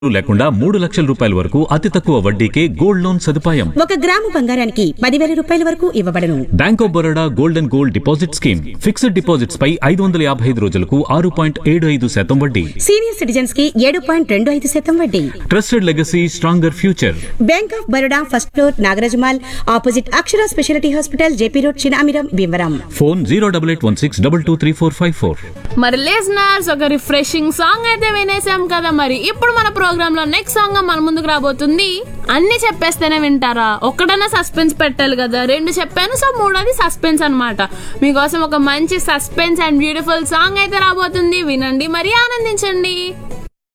లేకుండా మూడు లక్షల రూపాయల వరకు అతి తక్కువ వడ్డీకే గోల్డ్ లోన్ సదుపాయం ఒక గ్రాము బంగారానికి పదివేల రూపాయల వరకు ఇవ్వబడను bank of Baroda gold and gold deposit scheme fixed deposits పై ఐదు వందల యాభై ఐదు రోజులకు ఆరు పాయింట్ ఏడు ఐదు శాతం వడ్డీ సీనియర్ సిటిజన్స్ కి ఏడు పాయింట్ రెండు ఐదు శాతం వడ్డీ trusted legacy stronger future bank of Baroda first floor నాగరాజమాల్ opposite Akshara specialty hospital JP road Chinamiram Bhimavaram phone zero double eight one six double two three four five four మరి లిజనర్స్ ఒక రిఫ్రెషింగ్ సాంగ్ అయితే వినేసాం కదా మరి ఇప్పుడు మన ప్రోగ్రామ్ లో నెక్స్ట్ సాంగ్ మన ముందుకు రాబోతుంది అన్ని చెప్పేస్తేనే వింటారా ఒక్కడన్నా సస్పెన్స్ పెట్టాలి కదా రెండు చెప్పాను సో మూడోది సస్పెన్స్ అన్నమాట మీకోసం ఒక మంచి సస్పెన్స్ అండ్ బ్యూటిఫుల్ సాంగ్ అయితే రాబోతుంది వినండి మరి ఆనందించండి